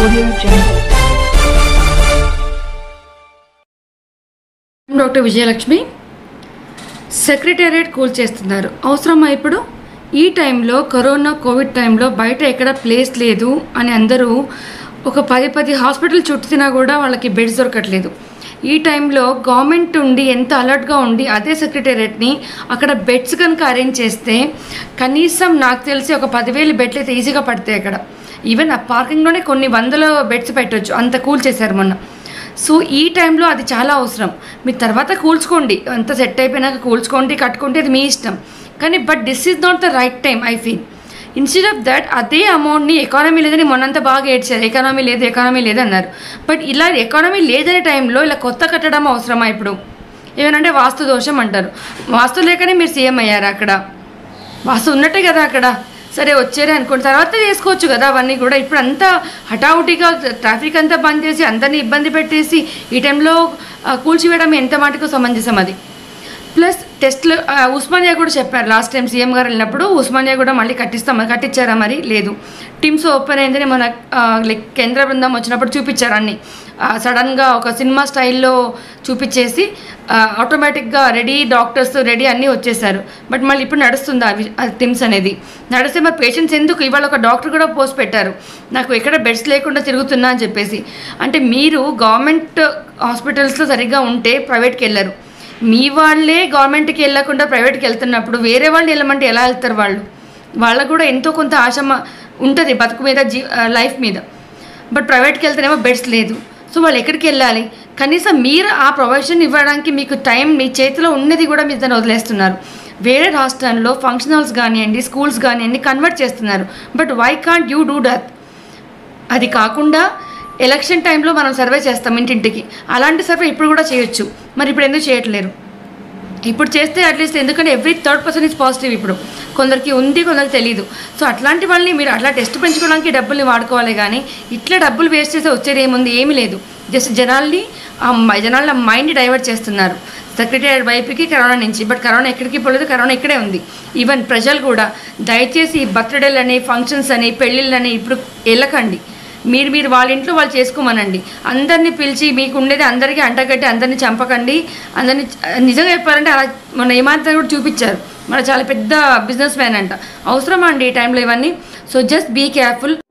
Audio Jungle. Doctor Vijayalakshmi secretariat కూల్ చేస్తున్నారు అవసరమా ఇప్పుడు ఈ టైంలో కరోనా కోవిడ్ టైంలో బయట ఎక్కడ ప్లేస్ లేదు అని అందరూ ఒక పది పది హాస్పిటల్ చుట్టినా కూడా వాళ్ళకి బెడ్స్ దొరకట్లేదు ఈ టైంలో గవర్నమెంట్ ఉండి ఎంత అలర్ట్గా ఉండి అదే సెక్రటేరియట్ని అక్కడ బెడ్స్ కనుక అరేంజ్ చేస్తే కనీసం నాకు తెలిసి ఒక పదివేలు బెడ్లు అయితే ఈజీగా పడతాయి అక్కడ ఈవెన్ ఆ పార్కింగ్లోనే కొన్ని వందల బెడ్స్ పెట్టవచ్చు అంత కూల్ చేశారు మొన్న సో ఈ టైంలో అది చాలా అవసరం మీరు తర్వాత కూల్చుకోండి అంత సెట్ అయిపోయినాక కూల్చుకోండి కట్టుకోండి అది మీ ఇష్టం కానీ but this is not the right time I feel instead of that అదే అమౌంట్ని ఎకానమీ లేదని మొన్నంతా బాగా ఏడ్చారు ఎకానమీ లేదు ఎకానమీ లేదు అన్నారు బట్ ఇలా ఎకానమీ లేదనే టైంలో ఇలా కొత్త కట్టడం అవసరమా ఇప్పుడు ఏమనంటే వాస్తు దోషం అంటారు వాస్తు లేకనే మీరు సీఎం అయ్యారు అక్కడ వాస్తు ఉన్నట్టే కదా అక్కడ సరే వచ్చారే అనుకోండి తర్వాత చేసుకోవచ్చు కదా అవన్నీ కూడా ఇప్పుడు అంతా హఠావుటిగా ట్రాఫిక్ అంతా బంద్ చేసి అందరినీ ఇబ్బంది పెట్టేసి ఈ టైంలో ఆ, కూల్చివేయడం ఎంత మాటకు సమంజసం అది ప్లస్ టెస్ట్లు ఆ, ఉస్మానియా కూడా చెప్పారు లాస్ట్ టైం సీఎం గారు వెళ్ళినప్పుడు ఉస్మానియా కూడా మళ్ళీ కట్టిస్తాం కట్టించారా మరి లేదు టీమ్స్ ఓపెన్ అయిందని మన ఆ, లైక్ కేంద్ర బృందం వచ్చినప్పుడు చూపించారు అన్ని ఆ, సడన్గా ఒక సినిమా స్టైల్లో చూపించేసి ఆ, ఆటోమేటిక్గా రెడీ డాక్టర్స్ రెడీ అన్నీ వచ్చేసారు బట్ మళ్ళీ ఇప్పుడు నడుస్తుంది అవి టిమ్స్ అనేది నడిస్తే మరి పేషెంట్స్ ఎందుకు ఇవాళ ఒక డాక్టర్ కూడా పోస్ట్ పెట్టారు నాకు ఎక్కడ బెడ్స్ లేకుండా తిరుగుతున్నా అని చెప్పేసి అంటే మీరు గవర్నమెంట్ హాస్పిటల్స్లో సరిగ్గా ఉంటే ప్రైవేట్కి వెళ్ళరు మీ వాళ్ళే గవర్నమెంట్కి వెళ్ళకుండా ప్రైవేట్కి వెళ్తున్నప్పుడు వేరే వాళ్ళు వెళ్ళమంటే ఎలా వెళ్తారు వాళ్ళు వాళ్ళకు కూడా ఎంతో కొంత ఆశ ఉంటుంది బతుకు మీద జీ లైఫ్ మీద బట్ ప్రైవేట్కి వెళ్తేనేమో బెడ్స్ లేదు సో వాళ్ళు ఎక్కడికి వెళ్ళాలి కనీసం మీరు ఆ ప్రొవిజన్ ఇవ్వడానికి మీకు టైం మీ చేతిలో ఉన్నది కూడా మీరు దాన్ని వదిలేస్తున్నారు వేరే రాష్ట్రాల్లో ఫంక్షన్ హాల్స్ కానివ్వండి స్కూల్స్ కానివ్వండి కన్వర్ట్ చేస్తున్నారు but why can't you do that అది కాకుండా ఎలక్షన్ టైంలో మనం సర్వే చేస్తాం ఇంటింటికి అలాంటి సర్వే ఇప్పుడు కూడా చేయొచ్చు మరి ఇప్పుడు ఎందుకు చేయట్లేరు ఇప్పుడు చేస్తే అట్లీస్ట్ ఎందుకంటే every third person is positive ఇప్పుడు కొందరికి ఉంది కొందరికి తెలియదు సో అట్లాంటి వాళ్ళని మీరు అట్లా టెస్ట్ పెంచుకోవడానికి డబ్బుల్ని వాడుకోవాలి కానీ ఇట్లా డబ్బులు వేస్ట్ చేస్తే వచ్చేది ఏముంది ఏమీ లేదు జస్ట్ జనాల్ని ఆ మ- జనాల మైండ్ డైవర్ట్ చేస్తున్నారు సెక్రటరీ వైపుకి కరోనా నుంచి బట్ కరోనా ఎక్కడికి పోలేదు కరోనా ఇక్కడే ఉంది ఈవెన్ ప్రజలు కూడా దయచేసి బర్త్డేలని ఫంక్షన్స్ అని పెళ్ళిళ్ళని ఇప్పుడు వెళ్ళకండి మీరు మీరు వాళ్ళ ఇంట్లో వాళ్ళు చేసుకోమనండి అందరినీ పిలిచి మీకు ఉండేది అందరికీ అంటగట్టి అందరినీ చంపకండి అందరినీ నిజంగా చెప్పాలంటే అలా మన ఏమాత్రం కూడా చూపించారు మన చాలా పెద్ద బిజినెస్ మ్యాన్ అంట అవసరమా అండి ఈ టైంలో ఇవన్నీ సో జస్ట్ బీ కేర్ఫుల్